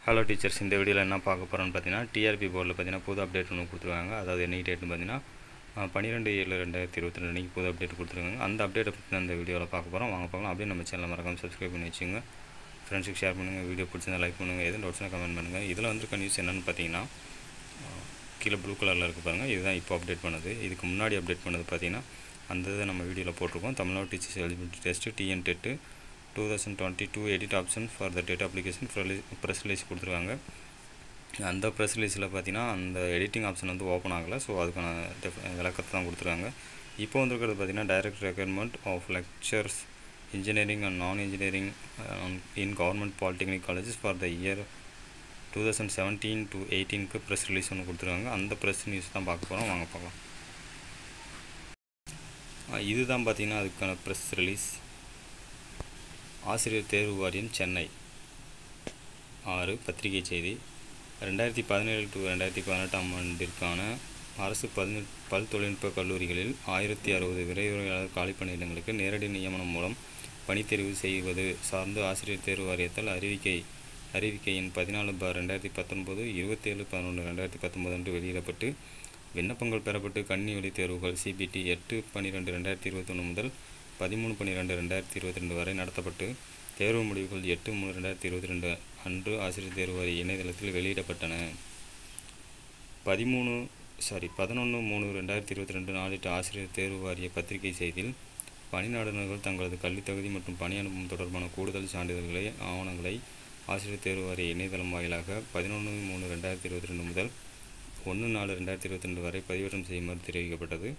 hello teachers இந்த வீடியோவில் என்ன பார்க்க போகிறோன்னு பார்த்தீங்கன்னா டிஆர்பி போர்டில் பார்த்தீங்கன்னா புது அப்டேட் ஒன்று கொடுத்துருக்காங்க அதாவது என்ன டேட்னு பார்த்தீங்கன்னா பன்னிரெண்டு ஏழு ரெண்டாயிரத்தி இருபத்தி ரெண்டு அன்றைக்கி புது அப்டேட் கொடுத்துருக்காங்க அந்த அப்டேட்டை பற்றி அந்த வீடியோவில் பார்க்க போகிறோம் வாங்க பார்க்கலாம் அப்படியே நம்ம சேனலை மறக்காம சப்ஸ்கிரைப் பண்ணி வச்சுங்க ஃப்ரெண்ட்ஸுக்கு ஷேர் பண்ணுங்கள் வீடியோ பிடிச்சிருந்தா லைக் பண்ணுங்கள் எதுவும் டவுட்ஸ்னால் கமெண்ட் பண்ணுங்கள் இதில் வந்திருக்க நியூஸ் என்னென்னு பார்த்தீங்கன்னா கீழே ப்ளூ கலரில் இருக்குது பாருங்கள் இதுதான் இப்போ அப்டேட் பண்ணது இதுக்கு முன்னாடி அப்டேட் பண்ணது பார்த்தீங்கன்னா அந்த இதை நம்ம வீடியோவில் போட்டிருக்கோம் Tamil Nadu teachers eligibility test TN TET two thousand twenty two edit option for the date application press release கொடுத்துருக்காங்க அந்த ப்ரெஸ் ரிலீஸில் பார்த்தீங்கன்னா அந்த எடிட்டிங் ஆப்ஷன் வந்து ஓப்பன் ஆகலை ஸோ அதுக்கான டெஃப் விளக்கத்தை தான் கொடுத்துருக்காங்க இப்போ வந்துருக்கிறது பார்த்தீங்கன்னா direct requirement of lecturers engineering and non engineering in government polytechnic colleges for the year two thousand seventeen to எயிட்டீனுக்கு ப்ரெஸ் ரிலீஸ் ஒன்று கொடுத்துருக்காங்க அந்த ப்ரெஸ் நியூஸ் தான் பார்க்க போகிறோம் வாங்க பார்க்கலாம் இதுதான் பார்த்தீங்கன்னா அதுக்கான ப்ரெஸ் ரிலீஸ் ஆசிரியர் தேர்வு வாரியம் சென்னை ஆறு பத்திரிகை செய்தி ரெண்டாயிரத்தி பதினேழு டு ரெண்டாயிரத்தி பதினெட்டாம் ஆண்டிற்கான அரசு பதினெட் பல் தொழில்நுட்ப கல்லூரிகளில் ஆயிரத்தி அறுபது விரைவுரையாளர் காலிப்பணியிடங்களுக்கு நேரடி நியமனம் மூலம் பணித்தேர்வு செய்வது சார்ந்து ஆசிரியர் தேர்வு வாரியத்தால் அறிவிக்கை அறிவிக்கை எண் பதினாலு பார் ரெண்டாயிரத்தி பத்தொன்பது இருபத்தேழு பதினொன்று ரெண்டாயிரத்தி பத்தொன்பது அன்று வெளியிடப்பட்டு விண்ணப்பங்கள் பெறப்பட்டு கண்ணி வழி தேர்வுகள் சிபிடி எட்டு பன்னிரெண்டு ரெண்டாயிரத்தி இருபத்தொன்று முதல் பதிமூணு பன்னிரெண்டு ரெண்டாயிரத்தி இருபத்தி ரெண்டு வரை நடத்தப்பட்டு தேர்வு முடிவுகள் எட்டு மூணு ரெண்டாயிரத்தி இருபத்தி ரெண்டு அன்று ஆசிரியர் தேர்வு வாரிய இணையதளத்தில் வெளியிடப்பட்டன பதிமூணு சாரி பதினொன்று மூணு ரெண்டாயிரத்தி இருபத்தி ரெண்டு நாளிட்ட ஆசிரியர் தேர்வு வாரிய பத்திரிகை செய்தியில் பணிநாடுநர்கள் தங்களது கல்வித் தகுதி மற்றும் பணி அனுபவம் தொடர்பான கூடுதல் சான்றிதழ்களை ஆவணங்களை ஆசிரியர் தேர்வு வாரிய இணையதளம் வாயிலாக பதினொன்று மூணு ரெண்டாயிரத்தி இருபத்தி ரெண்டு முதல் ஒன்று நாலு ரெண்டாயிரத்தி இருபத்தி ரெண்டு வரை பதிவேற்றம் செய்யுமாறு தெரிவிக்கப்பட்டது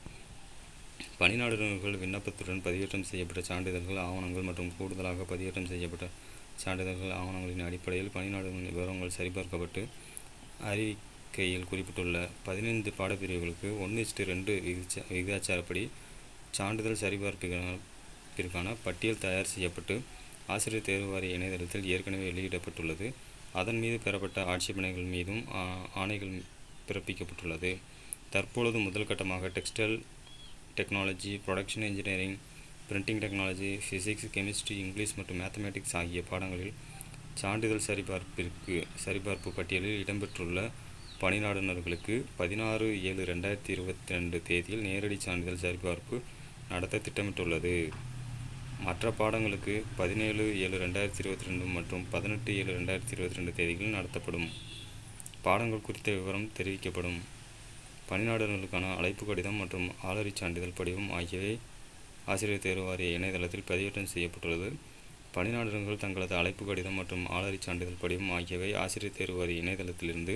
பணிநாடுநர்கள் விண்ணப்பத்துடன் பதிவேற்றம் செய்யப்பட்ட சான்றிதழ்கள் ஆவணங்கள் மற்றும் கூடுதலாக பதிவேற்றம் செய்யப்பட்ட சான்றிதழ்கள் ஆவணங்களின் அடிப்படையில் பணிநாடுகளின் விவரங்கள் சரிபார்க்கப்பட்டு அறிவிக்கையில் குறிப்பிட்டுள்ள பதினைந்து பாடப்பிரிவுகளுக்கு ஒன்று இஸ்டு ரெண்டு விகிச்ச விகிதாச்சாரப்படி சான்றிதழ் சரிபார்ப்பிற்கான பட்டியல் தயார் செய்யப்பட்டு ஆசிரியர் தேர்வு வாரிய இணையதளத்தில் ஏற்கனவே வெளியிடப்பட்டுள்ளது அதன் மீது பெறப்பட்ட ஆட்சேபனைகள் மீதும் ஆணைகள் பிறப்பிக்கப்பட்டுள்ளது தற்பொழுது முதல் கட்டமாக textile technology production engineering printing technology physics chemistry English மற்றும் மேத்தமேட்டிக்ஸ் ஆகிய பாடங்களில் சான்றிதழ் சரிபார்ப்பிற்கு சரிபார்ப்பு பட்டியலில் இடம்பெற்றுள்ள பணிநாடுனர்களுக்கு பதினாறு ஏழு ரெண்டாயிரத்தி இருபத்தி ரெண்டு தேதியில் நேரடி சான்றிதழ் சரிபார்ப்பு நடத்த திட்டமிட்டுள்ளது மற்ற பாடங்களுக்கு பதினேழு ஏழு ரெண்டாயிரத்தி இருபத்தி ரெண்டு மற்றும் பதினெட்டு ஏழு ரெண்டாயிரத்தி இருபத்தி ரெண்டு தேதிகளில் நடத்தப்படும் பாடங்கள் குறித்த விவரம் தெரிவிக்கப்படும் பணிநாடுகளுக்கான அழைப்பு கடிதம் மற்றும் ஆளறி சான்றிதழ் படிவம் ஆகியவை ஆசிரியர் தேர்வு வாரிய இணையதளத்தில் பதிவேற்றம் செய்யப்பட்டுள்ளது பணிநாடுகள் தங்களது அழைப்பு கடிதம் மற்றும் ஆளறி சான்றிதழ் படிவம் ஆகியவை ஆசிரியர் தேர்வு வாரிய இணையதளத்திலிருந்து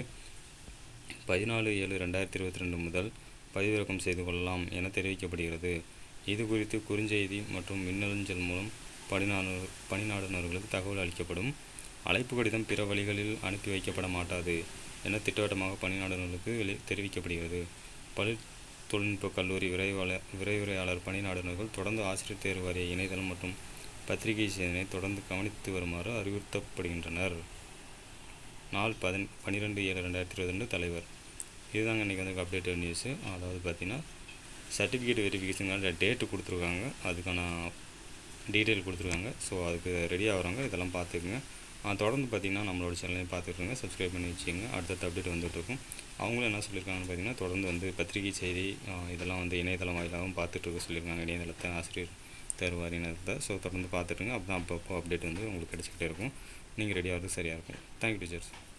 பதினாலு ஏழு ரெண்டாயிரத்தி இருபத்தி ரெண்டு முதல் பதிவிறக்கம் செய்து கொள்ளலாம் என தெரிவிக்கப்படுகிறது இது குறித்து குறுஞ்செய்தி மற்றும் மின்னஞ்சல் மூலம் பணிநாடு பணிநாடுனர்களுக்கு தகவல் அளிக்கப்படும் அழைப்பு கடிதம் பிற வழிகளில் அனுப்பி வைக்கப்பட மாட்டாது என திட்டவட்டமாக பணிநாடுனர்களுக்கு வெளி தெரிவிக்கப்படுகிறது பல் தொழில்நுட்ப கல்லூரி விரைவாளர் விரைவுரையாளர் பணிநாடுனர்கள் தொடர்ந்து ஆசிரியர் தேர்வு வாரிய இணையதளம் மற்றும் பத்திரிகை செய்தினை தொடர்ந்து கவனித்து வருமாறு அறிவுறுத்தப்படுகின்றனர் நாள் பதின் பன்னிரெண்டு ஏழு ரெண்டாயிரத்தி இருபத்தி ரெண்டு தலைவர் இதுதாங்க இன்றைக்கி வந்து அப்டேட்டட் நியூஸு அதாவது பார்த்திங்கன்னா சர்டிஃபிகேட் வெரிஃபிகேஷனுக்கான டேட்டு கொடுத்துருக்காங்க அதுக்கான டீட்டெயில் கொடுத்துருக்காங்க ஸோ அதுக்கு ரெடி ஆகிறாங்க இதெல்லாம் பார்த்துக்குங்க தொடர்ந்து பார்த்திங்கன்னா நம்மளோட சேனலையும் பார்த்துட்ருங்க சப்ஸ்கிரைப் பண்ணி வச்சுங்க அடுத்தடுத்த அப்டேட் வந்துட்டுருக்கும் அவங்களும் என்ன சொல்லியிருக்காங்கன்னு பார்த்தீங்கன்னா தொடர்ந்து வந்து பத்திரிகை செய்தி இதெல்லாம் வந்து இணையதளம் வாயிலாகவும் பார்த்துட்ருக்க சொல்லியிருக்காங்க இணையதளத்தை ஆசிரியர் தேர்வு இணையதளத்தை ஸோ தொடர்ந்து பார்த்துட்டுருங்க அப்போ தான் அப்பப்போ அப்டேட் வந்து உங்களுக்கு கிடச்சிக்கிட்டே இருக்கும் நீங்கள் ரெடி ஆகிறது சரியாக இருக்கும் தேங்க்யூ டீச்சர்ஸ்